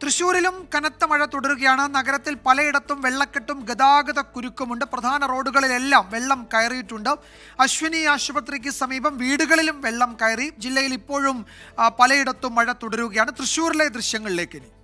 തൃശൂരിലും കനത്ത മഴ തുടരുകയാണ് നഗരത്തിൽ പലയിടത്തും വെള്ളക്കെട്ടും ഗതാഗത കുരുക്കുമുണ്ട് പ്രധാന റോഡുകളിലെല്ലാം വെള്ളം കയറിയിട്ടുണ്ട് അശ്വിനി ആശുപത്രിക്ക് സമീപം വീടുകളിലും വെള്ളം കയറി ജില്ലയിൽ ഇപ്പോഴും ആ, പലയിടത്തും മഴ തുടരുകയാണ് തൃശൂരിലെ ദൃശ്യങ്ങളിലേക്ക് ഇനി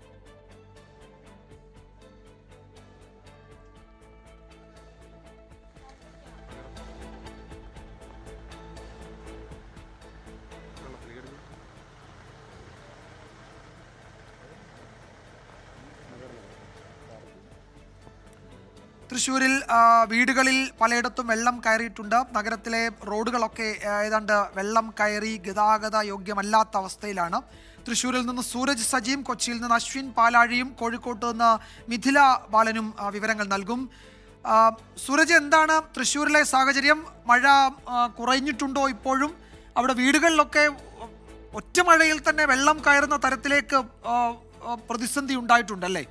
തൃശ്ശൂരിൽ ആ, വീടുകളിൽ പലയിടത്തും വെള്ളം കയറിയിട്ടുണ്ട് നഗരത്തിലെ റോഡുകളൊക്കെ ആ, ഏതാണ്ട് വെള്ളം കയറി ഗതാഗത യോഗ്യമല്ലാത്ത അവസ്ഥയിലാണ് തൃശ്ശൂരിൽ നിന്ന് സൂരജ് സജീം കൊച്ചിയിൽ നിന്ന് അശ്വിൻ പാലാഴിയും കോഴിക്കോട്ട് നിന്ന് മിഥില ബാലനും ആ, വിവരങ്ങൾ നൽകും ആ, സൂരജ് എന്താണ് തൃശ്ശൂരിലെ സാഹചര്യം മഴ ആ, കുറഞ്ഞിട്ടുണ്ടോ ഇപ്പോഴും അവിടെ വീടുകളിലൊക്കെ ഒറ്റ മഴയിൽ തന്നെ വെള്ളം കയറുന്ന തരത്തിലേക്ക് ആ, ആ, പ്രതിസന്ധി ഉണ്ടായിട്ടുണ്ടല്ലേ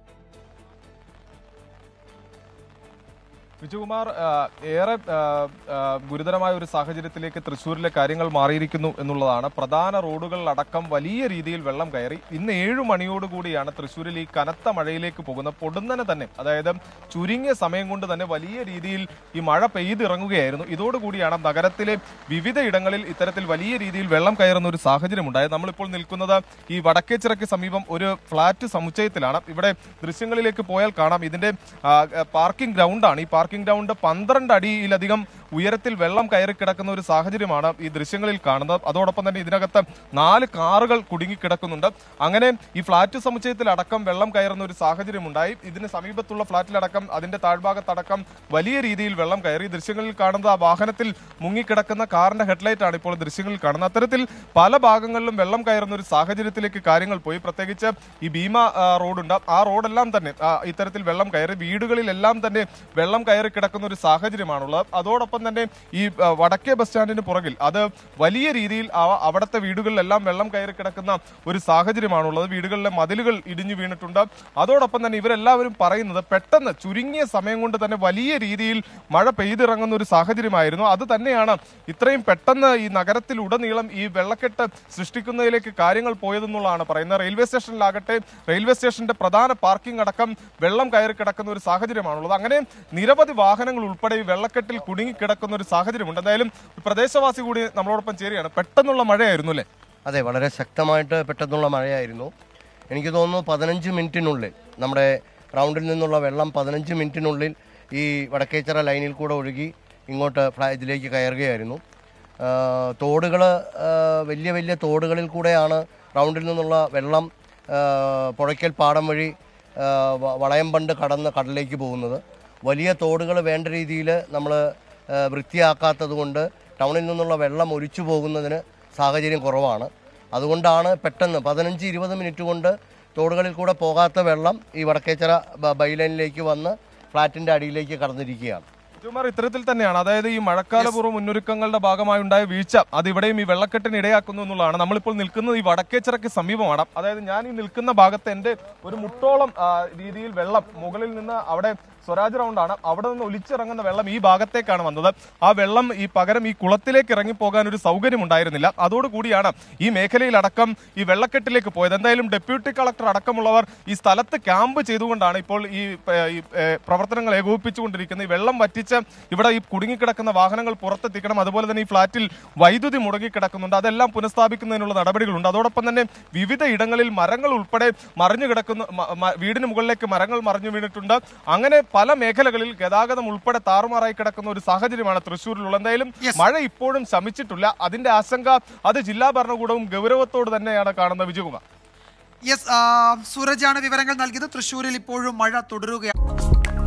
വിജയകുമാർ ആ, ഏറെ ആ, ആ, ഗുരുതരമായ ഒരു സാഹചര്യത്തിലേക്ക് തൃശ്ശൂരിലെ കാര്യങ്ങൾ മാറിയിരിക്കുന്നു എന്നുള്ളതാണ് പ്രധാന റോഡുകളിലടക്കം വലിയ രീതിയിൽ വെള്ളം കയറി ഇന്ന് ഏഴു മണിയോടുകൂടിയാണ് തൃശ്ശൂരിൽ ഈ കനത്ത മഴയിലേക്ക് പോകുന്നത് പൊടുന്നനെ തന്നെ അതായത് ചുരുങ്ങിയ സമയം കൊണ്ട് തന്നെ വലിയ രീതിയിൽ ഈ മഴ പെയ്തിറങ്ങുകയായിരുന്നു ഇതോടുകൂടിയാണ് നഗരത്തിലെ വിവിധ ഇടങ്ങളിൽ ഇത്തരത്തിൽ വലിയ രീതിയിൽ വെള്ളം കയറുന്ന ഒരു സാഹചര്യം ഉണ്ടായത് നമ്മളിപ്പോൾ നിൽക്കുന്നത് ഈ വടക്കേച്ചിറയ്ക്ക് സമീപം ഒരു ഫ്ളാറ്റ് സമുച്ചയത്തിലാണ് ഇവിടെ ദൃശ്യങ്ങളിലേക്ക് പോയാൽ കാണാം ഇതിന്റെ ആ, പാർക്കിംഗ് ഗ്രൗണ്ടാണ് ഈ പാർക്കിംഗ് ഗ്രൗണ്ട് പന്ത്രണ്ട് അടിയിലധികം ഉയരത്തിൽ വെള്ളം കയറി കിടക്കുന്ന ഒരു സാഹചര്യമാണ് ഈ ദൃശ്യങ്ങളിൽ കാണുന്നത് അതോടൊപ്പം തന്നെ ഇതിനകത്ത് നാല് കാറുകൾ കുടുങ്ങിക്കിടക്കുന്നുണ്ട് അങ്ങനെ ഈ ഫ്ളാറ്റ് സമുച്ചയത്തിൽ അടക്കം വെള്ളം കയറുന്ന ഒരു സാഹചര്യം ഉണ്ടായി ഇതിന് സമീപത്തുള്ള ഫ്ളാറ്റിലടക്കം അതിന്റെ താഴ്ഭാഗത്തടക്കം വലിയ രീതിയിൽ വെള്ളം കയറി ദൃശ്യങ്ങളിൽ കാണുന്നത് ആ വാഹനത്തിൽ മുങ്ങിക്കിടക്കുന്ന കാറിന്റെ ഹെഡ്ലൈറ്റ് ആണ് ഇപ്പോൾ ദൃശ്യങ്ങളിൽ കാണുന്നത് അത്തരത്തിൽ പല ഭാഗങ്ങളിലും വെള്ളം കയറുന്ന ഒരു സാഹചര്യത്തിലേക്ക് കാര്യങ്ങൾ പോയി പ്രത്യേകിച്ച് ഈ ഭീമ ആ, റോഡുണ്ട് ആ റോഡെല്ലാം തന്നെ ആ, ഇത്തരത്തിൽ വെള്ളം കയറി വീടുകളിലെല്ലാം തന്നെ വെള്ളം കയറി കിടക്കുന്ന ഒരു സാഹചര്യമാണുള്ളത് അതോടൊപ്പം തന്നെ ഈ ആ, വടക്കേ ബസ് സ്റ്റാൻഡിന് പുറകിൽ അത് വലിയ രീതിയിൽ ആ- അവിടുത്തെ വീടുകളിലെല്ലാം വെള്ളം കയറി കിടക്കുന്ന ഒരു സാഹചര്യമാണുള്ളത് വീടുകളിലെ മതിലുകൾ ഇടിഞ്ഞു വീണിട്ടുണ്ട് അതോടൊപ്പം തന്നെ ഇവരെല്ലാവരും പറയുന്നത് പെട്ടെന്ന് ചുരുങ്ങിയ സമയം കൊണ്ട് തന്നെ വലിയ രീതിയിൽ മഴ പെയ്തിറങ്ങുന്ന ഒരു സാഹചര്യമായിരുന്നു അത് തന്നെയാണ് ഇത്രയും പെട്ടെന്ന് ഈ നഗരത്തിലുടനീളം ഈ വെള്ളക്കെട്ട് സൃഷ്ടിക്കുന്നതിലേക്ക് കാര്യങ്ങൾ പോയതെന്നുള്ളതാണ് പറയുന്നത് റെയിൽവേ സ്റ്റേഷനിലാകട്ടെ റെയിൽവേ സ്റ്റേഷന്റെ പ്രധാന പാർക്കിംഗ് അടക്കം വെള്ളം കയറി കിടക്കുന്ന ഒരു സാഹചര്യമാണുള്ളത് അങ്ങനെ നിരവധി വാഹനങ്ങൾ ഉൾപ്പെടെ ഈ വെള്ളക്കെട്ടിൽ കുടുങ്ങിക്കിടക്കുന്ന ഒരു സാഹചര്യമുണ്ട് എന്തായാലും ഒരു പ്രദേശവാസി കൂടി നമ്മളോടൊപ്പം ചേരുകയാണ് പെട്ടെന്നുള്ള മഴയായിരുന്നു അല്ലേ അതെ വളരെ ശക്തമായിട്ട് പെട്ടെന്നുള്ള മഴയായിരുന്നു എനിക്ക് തോന്നുന്നു പതിനഞ്ച് മിനിറ്റിനുള്ളിൽ നമ്മുടെ ഗ്രൗണ്ടിൽ നിന്നുള്ള വെള്ളം പതിനഞ്ച് മിനിറ്റിനുള്ളിൽ ഈ വടക്കേച്ചിറ ലൈനിൽ കൂടെ ഒഴുകി ഇങ്ങോട്ട് ഫ്ലാ ഇതിലേക്ക് കയറുകയായിരുന്നു തോടുകൾ വലിയ വലിയ തോടുകളിൽ കൂടെയാണ് ഗ്രൗണ്ടിൽ നിന്നുള്ള വെള്ളം ആ, പുഴയ്ക്കൽ പാടം വഴി ആ, വ- വളയംപണ്ട് കടന്ന് കടലിലേക്ക് പോകുന്നത് വലിയ തോടുകൾ വേണ്ട രീതിയിൽ നമ്മൾ വൃത്തിയാക്കാത്തത് കൊണ്ട് ടൗണിൽ നിന്നുള്ള വെള്ളം ഒലിച്ചു പോകുന്നതിന് സാഹചര്യം കുറവാണ് അതുകൊണ്ടാണ് പെട്ടെന്ന് പതിനഞ്ച് ഇരുപത് മിനിറ്റ് കൊണ്ട് തോടുകളിൽ കൂടെ പോകാത്ത വെള്ളം ഈ വടക്കേച്ചിറ ബ- ബൈലൈനിലേക്ക് വന്ന് ഫ്ലാറ്റിൻ്റെ അടിയിലേക്ക് കടന്നിരിക്കുകയാണ് വിജയകുമാർ ഇത്തരത്തിൽ തന്നെയാണ് അതായത് ഈ മഴക്കാലപൂർവ്വ മുന്നൊരുക്കങ്ങളുടെ ഭാഗമായി ഉണ്ടായ വീഴ്ച അത് ഇവിടെയും ഈ വെള്ളക്കെട്ടിന് ഇടയാക്കുന്നു എന്നുള്ളതാണ് നമ്മളിപ്പോൾ നിൽക്കുന്നത് ഈ വടക്കേച്ചിറയ്ക്ക് സമീപമാണ് അതായത് ഞാൻ ഈ നിൽക്കുന്ന ഭാഗത്ത് എൻ്റെ ഒരു മുട്ടോളം ആ, രീതിയിൽ വെള്ളം മുകളിൽ നിന്ന് അവിടെ സ്വരാജ് റൗണ്ടാണ് അവിടെ നിന്ന് ഒലിച്ചിറങ്ങുന്ന വെള്ളം ഈ ഭാഗത്തേക്കാണ് വന്നത് ആ വെള്ളം ഈ പകരം ഈ കുളത്തിലേക്ക് ഇറങ്ങിപ്പോകാൻ ഒരു സൗകര്യം ഉണ്ടായിരുന്നില്ല അതോടുകൂടിയാണ് ഈ മേഖലയിലടക്കം ഈ വെള്ളക്കെട്ടിലേക്ക് പോയത് എന്തായാലും ഡെപ്യൂട്ടി കളക്ടർ അടക്കമുള്ളവർ ഈ സ്ഥലത്ത് ക്യാമ്പ് ചെയ്തുകൊണ്ടാണ് ഇപ്പോൾ ഈ ഏ, ഈ, ഏ, പ്രവർത്തനങ്ങൾ ഏകോപിപ്പിച്ചുകൊണ്ടിരിക്കുന്നത് ഈ വെള്ളം വറ്റിച്ച് ഇവിടെ ഈ കുടുങ്ങിക്കിടക്കുന്ന വാഹനങ്ങൾ പുറത്തെത്തിക്കണം അതുപോലെ തന്നെ ഈ ഫ്ളാറ്റിൽ വൈദ്യുതി മുടങ്ങിക്കിടക്കുന്നുണ്ട് അതെല്ലാം പുനഃസ്ഥാപിക്കുന്നതിനുള്ള നടപടികളുണ്ട് അതോടൊപ്പം തന്നെ വിവിധ ഇടങ്ങളിൽ മരങ്ങൾ ഉൾപ്പെടെ മറിഞ്ഞു കിടക്കുന്ന മ- മ- വീടിന് മുകളിലേക്ക് മരങ്ങൾ മറിഞ്ഞു വീണിട്ടുണ്ട് അങ്ങനെ പല മേഖലകളിൽ ഗതാഗതം ഉൾപ്പെടെ താറുമാറായി കിടക്കുന്ന ഒരു സാഹചര്യമാണ് തൃശ്ശൂരിലുള്ളത് എന്തായാലും Yes. മഴ ഇപ്പോഴും ശമിച്ചിട്ടില്ല അതിന്റെ ആശങ്ക അത് ജില്ലാ ഭരണകൂടവും ഗൗരവത്തോട് തന്നെയാണ് കാണുന്നത് വിജയകുമാർ യെസ് സൂരജാണ് വിവരങ്ങൾ നൽകിയത് തൃശ്ശൂരിൽ ഇപ്പോഴും മഴ തുടരുകയാണ്